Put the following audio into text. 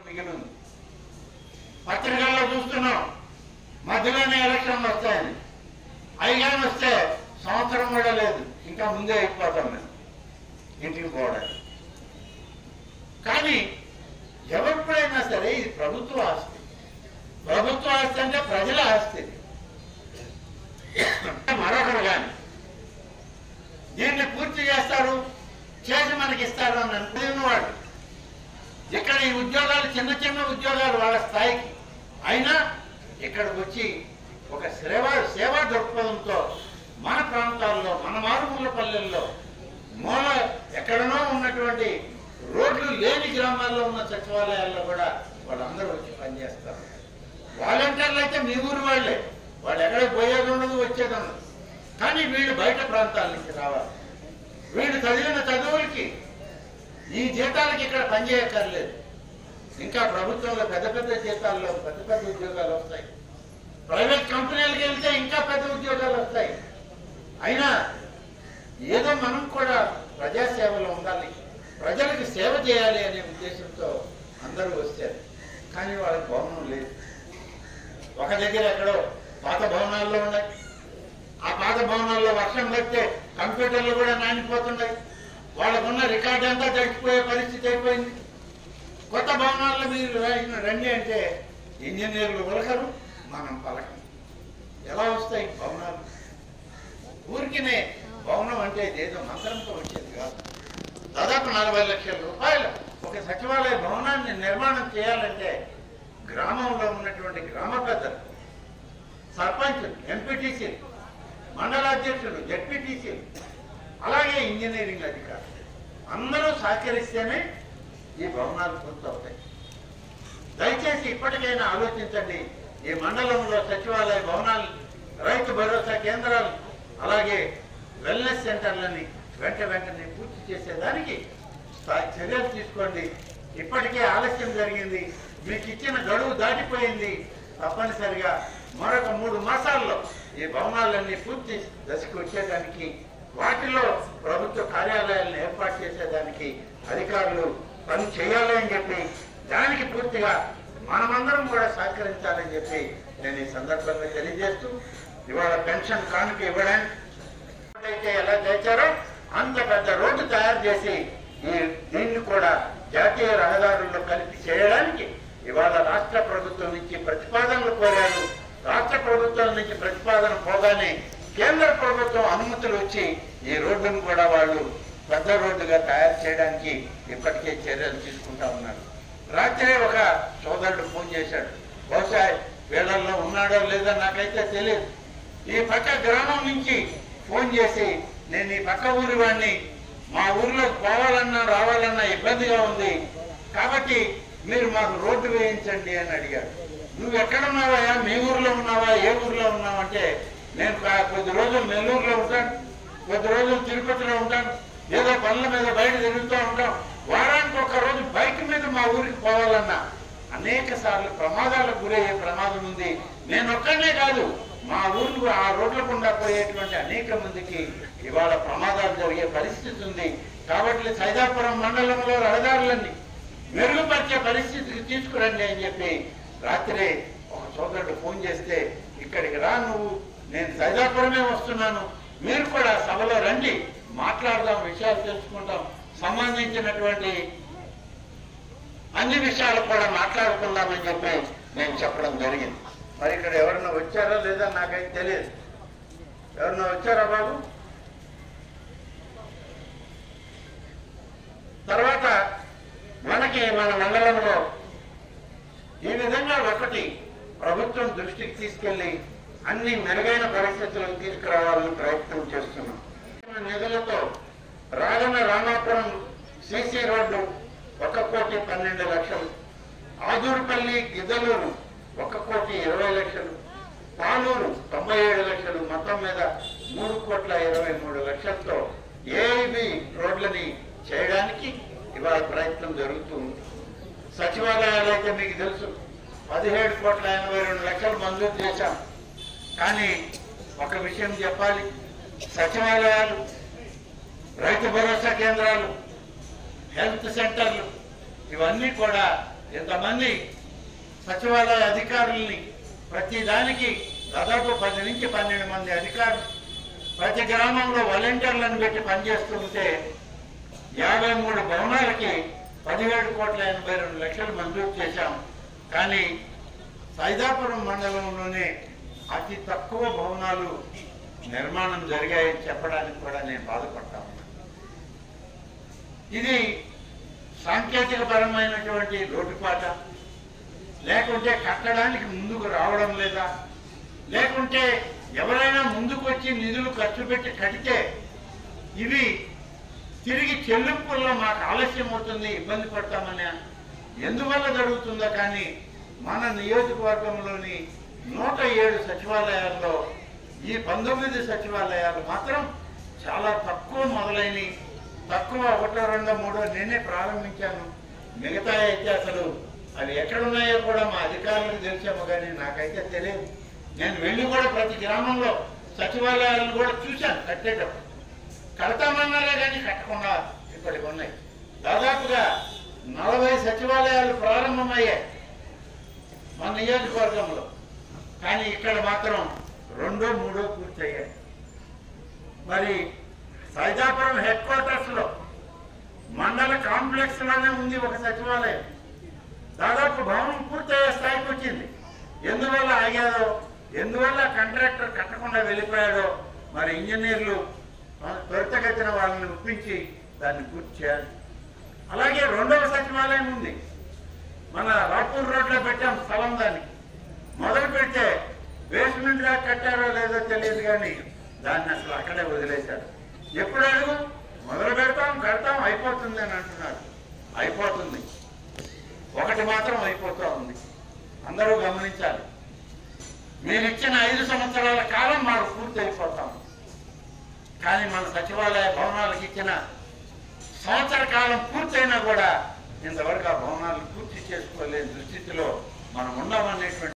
మిగిలింది పత్రికల్లో చూస్తున్నాం మధ్యలోనే ఎలక్షన్లు వస్తాయని అయిగాని వస్తే సంవత్సరం కూడా లేదు ఇంకా ముందే అయిపోతాం మేము ఇంటికి పోవడానికి కానీ ఎవరిప్పుడైనా సరే ఇది ప్రభుత్వ ఆస్తి ప్రభుత్వ ఆస్తి అంటే ప్రజల ఆస్తి ఇది. మరొకరు కానీ దీన్ని పూర్తి చేస్తారు చేసి మనకి ఇస్తారు అని అనుకునే వాడు ఇక్కడ ఈ ఉద్యోగాలు చిన్న చిన్న ఉద్యోగాలు వాళ్ళ స్థాయికి అయినా ఇక్కడికి వచ్చి ఒక సేవా సేవా దృక్పథంతో మన ప్రాంతాల్లో మన మారుమూల పల్లెల్లో మూల ఎక్కడనో ఉన్నటువంటి రోడ్లు లేని గ్రామాల్లో ఉన్న సచివాలయాల్లో కూడా వాళ్ళందరూ వచ్చి పనిచేస్తారు వాలంటీర్లు అయితే మీ ఊరు వాళ్ళే వాళ్ళు ఎక్కడ పోయేది ఉండదు వచ్చేది ఉండదు కానీ వీళ్ళు బయట ప్రాంతాల నుంచి రావాలి వీళ్ళు చదివిన చదువులకి ఈ జీతాలకి ఇక్కడ పనిచేయక్కర్లేదు ఇంకా ప్రభుత్వంలో పెద్ద పెద్ద జీతాల్లో పెద్ద పెద్ద ఉద్యోగాలు వస్తాయి ప్రైవేట్ కంపెనీలకు వెళ్తే ఇంకా పెద్ద ఉద్యోగాలు వస్తాయి అయినా ఏదో మనం కూడా ప్రజాసేవలో ఉండాలి ప్రజలకు సేవ చేయాలి అనే ఉద్దేశంతో అందరూ వచ్చారు కానీ వాళ్ళకి భవనం లేదు ఒక దగ్గర ఎక్కడో పాత భవనాల్లో ఉన్నాయి ఆ పాత భవనాల్లో వర్షం పడితే కంప్యూటర్లు కూడా నానిపోతున్నాయి వాళ్ళకున్న రికార్డ్ అంతా తడిచిపోయే పరిస్థితి అయిపోయింది కొత్త భవనాల్లో మీరు రా- రండి అంటే ఇంజనీర్లు ఉలకరు మనం పలకం ఎలా వస్తాయి భవనాలు ఊరికినే భవనం అంటే ఇదేదో మంత్రంతో వచ్చేది కాదు దాదాపు నలభై లక్షల రూపాయలు ఒక సచివాలయ భవనాన్ని నిర్మాణం చేయాలంటే గ్రామంలో ఉన్నటువంటి గ్రామ పెద్దలు సర్పంచులు ఎంపీటీసీలు మండలాధ్యక్షులు జడ్పీటీసీలు అలాగే ఇంజనీరింగ్ అధికారులు అందరూ సహకరిస్తేనే ఈ భవనాలు పూర్తవుతాయి దయచేసి ఇప్పటికైనా ఆలోచించండి ఈ మండలంలో సచివాలయ భవనాలు రైతు భరోసా కేంద్రాలు అలాగే వెల్నెస్ సెంటర్లని వెంట వెంటనే పూర్తి చేసేదానికి స్థా- చర్యలు తీసుకోండి ఇప్పటికే ఆలస్యం జరిగింది మీకు ఇచ్చిన గడువు దాటిపోయింది తప్పనిసరిగా మరొక మూడు మాసాల్లో ఈ భవనాలన్నీ పూర్తి దశకు వచ్చేదానికి వాటిలో ప్రభుత్వ కార్యాలయాలను ఏర్పాటు చేసేదానికి అధికారులు పని చేయాలి అని చెప్పి దానికి పూర్తిగా మనమందరం కూడా సహకరించాలని చెప్పి నేను ఈ సందర్భంగా తెలియజేస్తూ ఇవాళ పెన్షన్ కానుక ఇవ్వడానికి అయితే ఎలా చేశారో అంత పెద్ద రోడ్డు తయారు చేసి ఈ దీన్ని కూడా జాతీయ రహదారుల్లో కలిపి చేయడానికి ఇవాళ రాష్ట్ర ప్రభుత్వం నుంచి ప్రతిపాదనలు కోరారు రాష్ట్ర ప్రభుత్వం నుంచి ప్రతిపాదన పోగానే కేంద్ర ప్రభుత్వం అనుమతులు వచ్చి ఈ రోడ్డును కూడా వాళ్ళు పెద్ద రోడ్డుగా తయారు చేయడానికి ఇప్పటికే చర్యలు తీసుకుంటా ఉన్నారు రాత్రి ఒక సోదరుడు ఫోన్ చేశాడు బహుశా వీళ్ళల్లో ఉన్నాడో లేదో నాకైతే తెలియదు ఈ పక్క గ్రామం నుంచి ఫోన్ చేసి నేను ఈ పక్క ఊరి వాడిని మా ఊర్లో పోవాలన్నా రావాలన్నా ఇబ్బందిగా ఉంది కాబట్టి మీరు మాకు రోడ్డు వేయించండి అని అడిగాడు నువ్వు ఎక్కడ ఉన్నావా మీ ఊర్లో ఉన్నావా ఏ ఊర్లో ఉన్నావంటే నేను కా- కొద్ది రోజులు నెల్లూరులో ఉంటాను కొద్ది రోజులు తిరుపతిలో ఉంటాను ఏదో పనుల మీద బయట తిరుగుతూ ఉంటాం వారానికి ఒక రోజు బైక్ మీద మా ఊరికి పోవాలన్నా అనేక సార్లు ప్రమాదాలకు గురయ్యే ప్రమాదం ఉంది నేను ఒక్కనే కాదు మా ఊరు ఆ రోడ్ల గుండా పోయేటువంటి అనేక మందికి ఇవాళ ప్రమాదాలు జరిగే పరిస్థితి ఉంది కాబట్టి సైదాపురం మండలంలో రహదారులన్నీ మెరుగుపరిచే పరిస్థితికి తీసుకురండి అని చెప్పి రాత్రి ఒక సోదరుడు ఫోన్ చేస్తే ఇక్కడికి రా నువ్వు నేను సైదాపురమే వస్తున్నాను మీరు కూడా సభలో రండి మాట్లాడదాం విషయాలు తెలుసుకుంటాం సంబంధించినటువంటి అన్ని విషయాలు కూడా మాట్లాడుకుందామని చెప్పి నేను చెప్పడం జరిగింది మరి ఇక్కడ ఎవరన్నా వచ్చారో లేదా నాకైతే తెలియదు ఎవరన్నా వచ్చారా బాబు తర్వాత మనకి మన మండలంలో ఈ విధంగా ఒకటి ప్రభుత్వం దృష్టికి తీసుకెళ్లి అన్ని మెరుగైన పరిస్థితులను తీసుకురావాలని ప్రయత్నం చేస్తున్నాం నిధులతో రాగన రామాపురం సిసి రోడ్డు ఒక కోటి పన్నెండు లక్షలు ఆదూరుపల్లి గిద్దలూరు ఒక కోటి ఇరవై లక్షలు పాలూరు తొంభై ఏడు లక్షలు మొత్తం మీద మూడు కోట్ల ఇరవై మూడు లక్షలతో ఏఐబి రోడ్లని చేయడానికి ఇవాళ ప్రయత్నం జరుగుతుంది సచివాలయాలు అయితే మీకు తెలుసు పదిహేడు కోట్ల ఎనభై రెండు లక్షలు మంజూరు చేశాం కానీ ఒక విషయం చెప్పాలి సచివాలయాలు రైతు భరోసా కేంద్రాలు హెల్త్ సెంటర్లు ఇవన్నీ కూడా ఇంతమంది సచివాలయ అధికారుల్ని ప్రతి దానికి దాదాపు పది నుంచి పన్నెండు మంది అధికారులు ప్రతి గ్రామంలో వాలంటీర్లను పెట్టి పనిచేస్తుంటే యాభై మూడు భవనాలకి పదిహేడు కోట్ల ఎనభై రెండు లక్షలు మంజూరు చేశాం కానీ సైదాపురం మండలంలోనే అతి తక్కువ భవనాలు నిర్మాణం జరిగాయని చెప్పడానికి కూడా నేను బాధపడతా ఉన్నాను ఇది సాంకేతిక పరమైనటువంటి లోటుపాట లేకుంటే కట్టడానికి ముందుకు రావడం లేదా లేకుంటే ఎవరైనా ముందుకు వచ్చి నిధులు ఖర్చు పెట్టి కడితే ఇవి తిరిగి చెల్లింపుల్లో మాకు ఆలస్యం అవుతుంది ఇబ్బంది పడతామని ఎందువల్ల జరుగుతుందో కానీ మన నియోజకవర్గంలోని నూట ఏడు సచివాలయాల్లో ఈ పంతొమ్మిది సచివాలయాలు మాత్రం చాలా తక్కువ మొదలైనవి తక్కువ ఒకటో రెండో మూడో నేనే ప్రారంభించాను మిగతా అయితే అసలు అవి ఎక్కడున్నాయో కూడా మా అధికారులకు తెలిసాము కానీ నాకైతే తెలియదు నేను వెళ్ళి కూడా ప్రతి గ్రామంలో సచివాలయాలను కూడా చూశాను కట్టేటప్పుడు కడతామన్నారే కానీ కట్టకుండా ఇప్పటికి ఉన్నాయి దాదాపుగా నలభై సచివాలయాలు ప్రారంభమయ్యాయి మన నియోజకవర్గంలో కానీ ఇక్కడ మాత్రం రెండో మూడో పూర్తయ్యాయి మరి సైదాపురం హెడ్ క్వార్టర్స్ లో మండల కాంప్లెక్స్ లోనే ఉంది ఒక సచివాలయం దాదాపు భవనం పూర్తయ్యే స్థాయికి వచ్చింది ఎందువల్ల ఆగాదో ఎందువల్ల కాంట్రాక్టర్ కట్టకుండా వెళ్ళిపోయాడో మరి ఇంజనీర్లు ఆ, త్వరితగతిన వాళ్ళని ఒప్పించి దాన్ని పూర్తి చేయాలి అలాగే రెండవ సచివాలయం ఉంది మన రాపూర్ రోడ్లో పెట్టాం స్థలం దానికి మొదలు పెడితే బేస్మెంట్ గా కట్టారో లేదో తెలియదు కానీ దాన్ని అసలు అక్కడే వదిలేశారు ఎప్పుడు అడుగు మొదలు పెడతాం కడతాం అయిపోతుంది అని అంటున్నారు అయిపోతుంది ఒకటి మాత్రం అయిపోతూ ఉంది అందరూ గమనించాలి మీరు ఇచ్చిన ఐదు సంవత్సరాల కాలం మాకు పూర్తి అయిపోతాం కానీ మన సచివాలయ భవనాలకు ఇచ్చిన సంవత్సర కాలం పూర్తయినా కూడా ఇంతవరకు ఆ భవనాలు పూర్తి చేసుకోలేని దుస్థితిలో మనం ఉన్నామనేటువంటి